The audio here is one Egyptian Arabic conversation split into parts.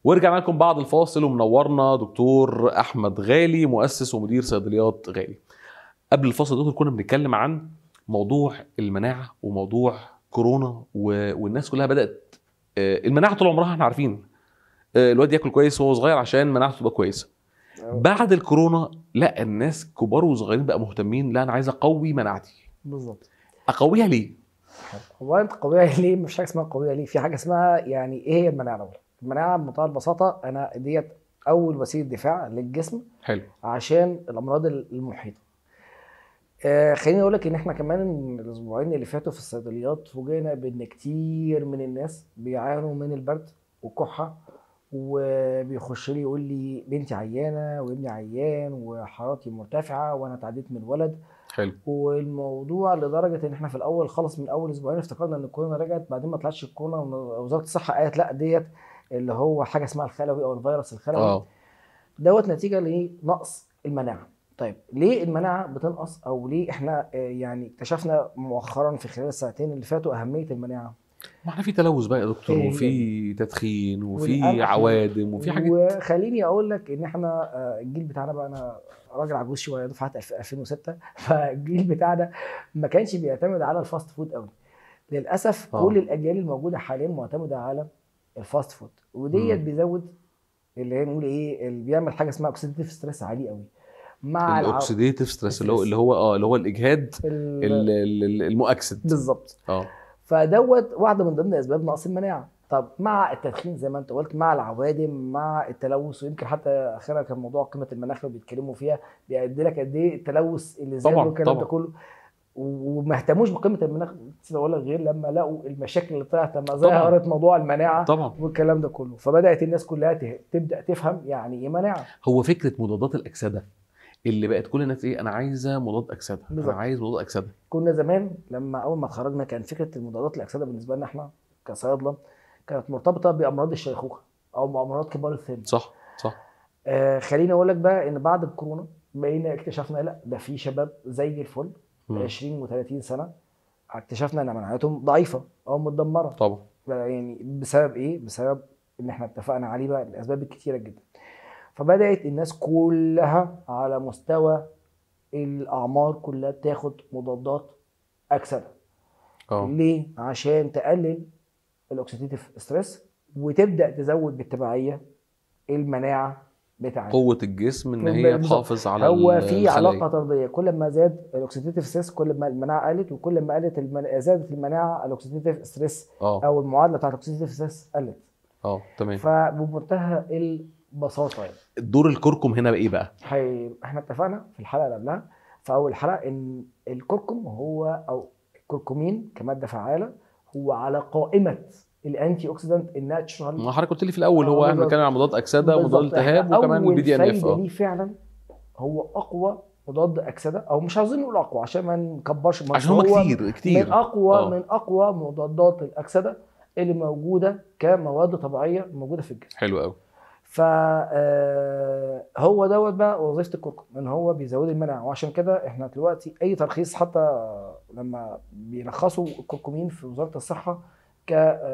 ورجعنا لكم بعد الفاصل ومنورنا دكتور احمد غالي مؤسس ومدير صيدليات غالي قبل الفاصل دكتور كنا بنتكلم عن موضوع المناعه وموضوع كورونا و... والناس كلها بدات آه، المناعه طول عمرها احنا عارفين آه، الواد ياكل كويس وهو صغير عشان مناعته تبقى كويسه بعد الكورونا لا الناس كبار وصغيرين بقى مهتمين لا انا عايز اقوي مناعتي بالظبط اقويها ليه هو انت قويه ليه مش حاجه اسمها قويه ليه في حاجه اسمها يعني ايه هي المناعه الاول المناعه بمنتهى البساطه انا ديت اول وسيله دفاع للجسم حلو عشان الامراض المحيطه آه خليني اقول لك ان احنا كمان الاسبوعين اللي فاتوا في الصيدليات فوجئنا بان كتير من الناس بيعانوا من البرد والكحه وبيخش لي يقول لي بنتي عيانه وابني عيان وحرارتي مرتفعه وانا اتعديت من الولد حلو والموضوع لدرجه ان احنا في الاول خالص من اول اسبوعين افتكرنا ان الكورونا رجعت بعدين ما طلعتش الكورونا وزاره الصحه قالت لا ديت اللي هو حاجه اسمها الخلوي او الفيروس الخلوي اه دوت نتيجه لنقص المناعه طيب ليه المناعه بتنقص او ليه احنا آه، يعني اكتشفنا مؤخرا في خلال السنتين اللي فاتوا اهميه المناعه ما احنا في تلوث بقى يا دكتور إيه. وفي تدخين وفي والأكل. عوادم وفي حاجات وخليني اقول لك ان احنا آه، الجيل بتاعنا بقى انا راجل عجوز شويه دفعه 2006 فالجيل بتاعنا ما كانش بيعتمد على الفاست فود قوي للاسف آه. كل الاجيال الموجوده حاليا معتمده على الفاست فود وديت مم. بيزود اللي هي نقول ايه اللي بيعمل حاجه اسمها اوكسيديتيف ستريس عالي قوي مع الع- الاوكسيديتيف ستريس اللي هو ستريس. اللي هو اه اللي هو الاجهاد ال- ال- ال- ال- المؤكسد بالظبط اه فدوت واحده من ضمن اسباب نقص المناعه طب مع التدخين زي ما انت قلت مع العوادم مع التلوث ويمكن حتى اخيرا كان موضوع قيمه المناخ اللي بيتكلموا فيها بيأدي لك قد ايه التلوث اللي زاد طبعاً، والكلام ده طبعاً. كله وما اهتموش بقيمه المناخ نسيت اقول لك غير لما لقوا المشاكل اللي طلعت لما طبعاً. ظهرت موضوع المناعه طبعا والكلام ده كله فبدات الناس كلها ته- تبدا تفهم يعني ايه مناعه هو فكره مضادات الاكسده اللي بقت كل الناس ايه انا عايزه مضاد اكسده انا بالظبط. عايز مضاد اكسده كنا زمان لما اول ما اتخرجنا كان فكره المضادات الاكسده بالنسبه لنا احنا كصيادله كانت مرتبطه بامراض الشيخوخه او بامراض كبار السن صح صح آه خليني اقول لك بقى ان بعد الكورونا بقينا اكتشفنا لا ده في شباب زي الفل مم. 20 و30 سنه اكتشفنا ان مناعتهم ضعيفه او متدمره طبعا بقى يعني بسبب ايه؟ بسبب ان احنا اتفقنا عليه بقى الاسباب الكتيره جدا. فبدات الناس كلها على مستوى الاعمار كلها تاخد مضادات اكسده. اه ليه؟ عشان تقلل الاوكسيديتيف ستريس وتبدا تزود بالتبعيه المناعه بتاعتك. قوه الجسم ان هي بالظبط. تحافظ على هو ال- في الخلايا. علاقه طرديه كل ما زاد الاوكسيديتيف ستريس كل ما المناعه قلت وكل ما قلت المن... زادت المناعه الاوكسيديتيف ستريس اه او المعادله بتاعت الاوكسيديتيف ستريس قلت. اه تمام فبمنتهى البساطه يعني دور الكركم هنا بقى ايه بقى حي... احنا اتفقنا في الحلقه اللي قبلها في اول حلقه ان الكركم هو او الكركمين كماده فعاله هو على قائمه الانتي اوكسيدانت الناتشرال ما حضرتك قلت لي في الاول هو آه، احنا بالظبط. بنتكلم عن مضاد اكسده ومضاد بالظبط. التهاب إحنا وكمان أول بي دي ان اف فايدة اه ليه فعلا هو اقوى مضاد اكسده او مش عاوزين نقول اقوى عشان ما نكبرش ما عشان هم هو كتير كتير من اقوى آه. من اقوى مضادات الاكسده اللي موجوده كمواد طبيعيه موجوده في الجسم حلو قوي ف آه، هو دوت بقى وظيفه الكركم ان هو بيزود المناعه وعشان كده احنا دلوقتي اي ترخيص حتى لما بيلخصوا الكركمين في وزاره الصحه ك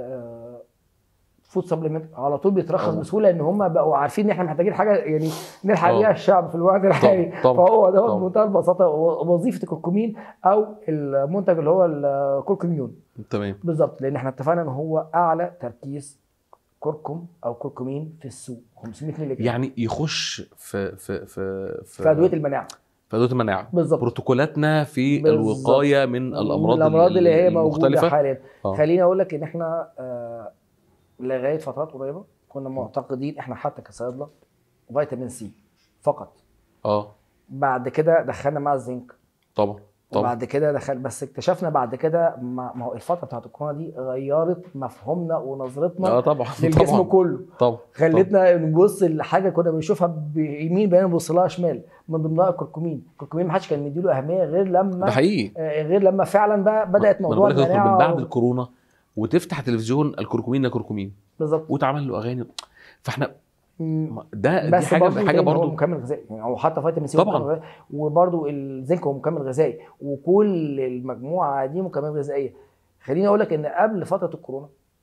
فود سبلمنت على طول بيترخص أوه. بسهوله ان هم بقوا عارفين ان احنا محتاجين حاجه يعني نلحق أوه. بيها الشعب في الوقت الحالي طبعا طبعا فهو دوت طبعا. بمنتهى البساطه وظيفه الكركمين او المنتج اللي هو الكركميون تمام بالظبط لان احنا اتفقنا ان هو اعلى تركيز كركم او كركمين في السوق 500 مللي جرام يعني يخش في في في في ادويه المناعه في ادويه المناعه بالظبط بروتوكولاتنا في بالظبط. الوقايه من الامراض الامراض اللي هي موجوده المختلفه حاليا آه. خليني اقول لك ان احنا آه لغايه فترات قريبه كنا معتقدين احنا حتى كصيادله فيتامين سي فقط اه بعد كده دخلنا مع الزنك طبعا طبعا وبعد كده دخل بس اكتشفنا بعد كده ما ما هو الفتره بتاعت الكورونا دي غيرت مفهومنا ونظرتنا اه طبعا للجسم طبعا كله طبعا خلتنا نبص لحاجه كنا بنشوفها بيمين بقينا نبص لها شمال من ضمنها الكركمين الكركمين ما حدش كان مديله اهميه غير ده لما حقيقي آه، غير لما فعلا بقى بدات ما أنا موضوع بقول لك يا دكتور المناعه من بعد و- الكورونا وتفتح تلفزيون الكركمين كركمين بالظبط واتعمل له اغاني فاحنا مم. ما- ده دي بس حاجه برضه حاجه تاني هو برضو مكمل غذائي يعني او حتى فيتامين سي هو طبعاً. مكمل غذائي وبرضه الزنك هو مكمل غذائي وكل المجموعه دي مكملات غذائيه خليني اقول لك ان قبل فتره الكورونا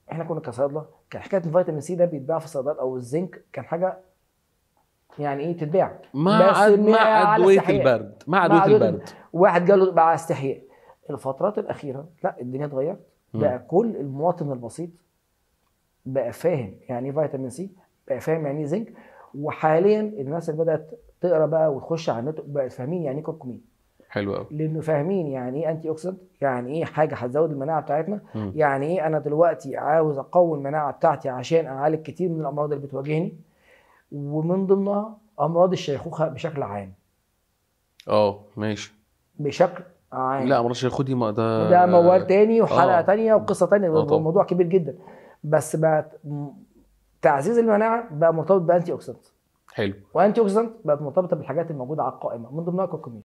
احنا كنا كصيادله كان حكايه الفيتامين سي ده بيتباع في الصيدليات او الزنك كان حاجه يعني ايه تتباع مع بس مع على ادويه استحياء. البرد مع مع ادويه أدوية البرد واحد جاله مع استحياء الفترات الاخيره لا الدنيا اتغيرت مم. بقى كل المواطن البسيط بقى فاهم يعني ايه فيتامين سي بقى فاهم يعني ايه زنك وحاليا الناس اللي بدات تقرا بقى وتخش على النت بقت فاهمين يعني ايه كركمين حلو قوي لانه فاهمين يعني ايه انتي اوكسيدنت يعني ايه حاجه هتزود المناعه بتاعتنا مم. يعني ايه انا دلوقتي عاوز اقوي المناعه بتاعتي عشان اعالج كتير من الامراض اللي بتواجهني ومن ضمنها امراض الشيخوخه بشكل عام اه ماشي بشكل عام لا مرش خدي ما ده ده موال تاني وحلقه آه. تانية وقصه تانية آه طبعا. الموضوع كبير جدا بس بقى م- تعزيز المناعه بقى مرتبط بانتي اوكسيدنت حلو وانتي اوكسيدنت بقت مرتبطه بالحاجات الموجوده على القائمه من ضمنها الكركمين